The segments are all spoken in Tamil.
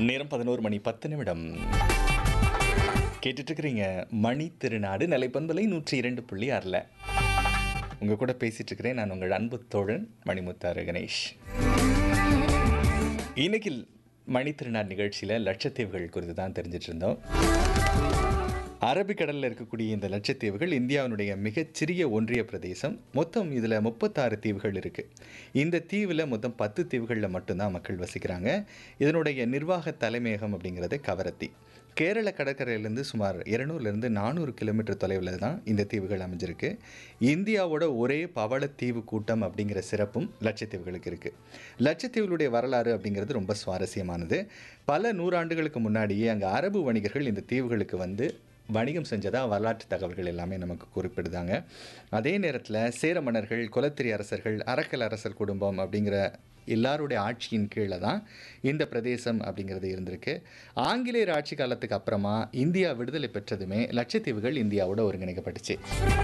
நேரம் பதினோரு மணி பத்து நிமிடம் கேட்டுட்டு இருக்கிறீங்க மணி திருநாடு நிலைப்பண்பலை நூற்றி இரண்டு புள்ளி ஆறில் உங்கள் கூட பேசிட்டு இருக்கிறேன் நான் உங்கள் அன்பு தோழன் மணிமுத்தாறு கணேஷ் இன்னைக்கு மணி திருநாடு நிகழ்ச்சியில் லட்சத்தீவுகள் குறித்து தான் தெரிஞ்சிட்டு இருந்தோம் அரபிக்கடலில் இருக்கக்கூடிய இந்த லட்சத்தீவுகள் இந்தியாவினுடைய மிகச்சிறிய ஒன்றிய பிரதேசம் மொத்தம் இதில் முப்பத்தாறு தீவுகள் இருக்குது இந்த தீவில் மொத்தம் பத்து தீவுகளில் மட்டும்தான் மக்கள் வசிக்கிறாங்க இதனுடைய நிர்வாக தலைமையகம் அப்படிங்கிறது கவரத்தி கேரள கடற்கரையிலேருந்து சுமார் இருநூறுலேருந்து நானூறு கிலோமீட்டர் தொலைவில் தான் இந்த தீவுகள் அமைஞ்சிருக்கு இந்தியாவோட ஒரே பவளத்தீவு கூட்டம் அப்படிங்கிற சிறப்பும் லட்சத்தீவுகளுக்கு இருக்குது லட்சத்தீவுகளுடைய வரலாறு அப்படிங்கிறது ரொம்ப சுவாரஸ்யமானது பல நூறாண்டுகளுக்கு முன்னாடியே அங்கே அரபு வணிகர்கள் இந்த தீவுகளுக்கு வந்து வணிகம் செஞ்சதாக வரலாற்று தகவல்கள் எல்லாமே நமக்கு குறிப்பிடுதாங்க அதே நேரத்தில் சேர மன்னர்கள் குலத்திரி அரசர்கள் அரக்கல் அரசர் குடும்பம் அப்படிங்கிற எல்லாருடைய ஆட்சியின் கீழே தான் இந்த பிரதேசம் அப்படிங்கிறது இருந்திருக்கு ஆங்கிலேயர் ஆட்சி காலத்துக்கு அப்புறமா இந்தியா விடுதலை பெற்றதுமே லட்சத்தீவுகள் இந்தியாவோட ஒருங்கிணைக்கப்பட்டுச்சு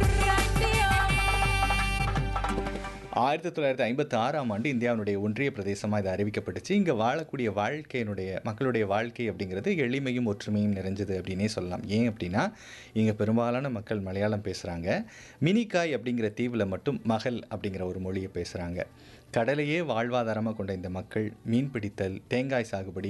ஆயிரத்தி தொள்ளாயிரத்தி ஐம்பத்தி ஆறாம் ஆண்டு இந்தியாவினுடைய ஒன்றிய பிரதேசமாக இது அறிவிக்கப்பட்டுச்சு இங்கே வாழக்கூடிய வாழ்க்கையினுடைய மக்களுடைய வாழ்க்கை அப்படிங்கிறது எளிமையும் ஒற்றுமையும் நிறைஞ்சது அப்படின்னே சொல்லலாம் ஏன் அப்படின்னா இங்கே பெரும்பாலான மக்கள் மலையாளம் பேசுகிறாங்க மினிக்காய் அப்படிங்கிற தீவில் மட்டும் மகள் அப்படிங்கிற ஒரு மொழியை பேசுகிறாங்க கடலையே வாழ்வாதாரமாக கொண்ட இந்த மக்கள் மீன் பிடித்தல் தேங்காய் சாகுபடி